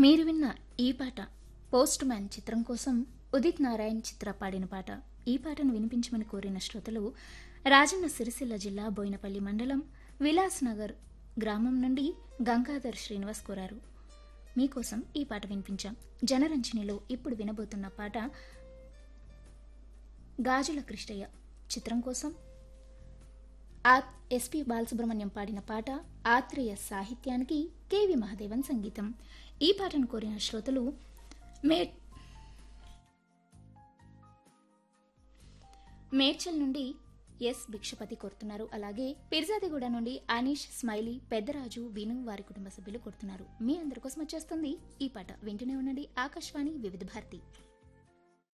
మీరు విన్న ఈ పాట పోస్ట్ మ్యాన్ చిత్రం కోసం ఉదిత్ నారాయణ్ చిత్ర పాడిన పాట ఈ పాటను వినిపించమని కోరిన శ్రోతలు రాజన్న సిరిసిల్ల జిల్లా బోయినపల్లి మండలం విలాస్ నగర్ గ్రామం నుండి గంగాధర్ శ్రీనివాస్ కోరారు మీకోసం ఈ పాట వినిపించాం జనరంజనిలో ఇప్పుడు వినబోతున్న పాట గాజుల కృష్ణయ్య చిత్రం కోసం ఆ ఎస్పి బాలసుబ్రహ్మణ్యం పాడిన పాట ఆత్రేయ సాహిత్యానికి కేవి మహాదేవన్ సంగీతం ఈ పాటను కోరిన శ్రోతలు మే మేడ్చల్ నుండి ఎస్ భిక్షపతి కోరుతున్నారు అలాగే పిర్జాదిగూడ నుండి అనీష్ స్మైలీ పెద్దరాజు విను వారి కుటుంబ సభ్యులు కోరుతున్నారు మీ అందరి కోసం వచ్చేస్తుంది ఈ పాట వింటూనే ఉండండి ఆకాశవాణి వివిధ భారతి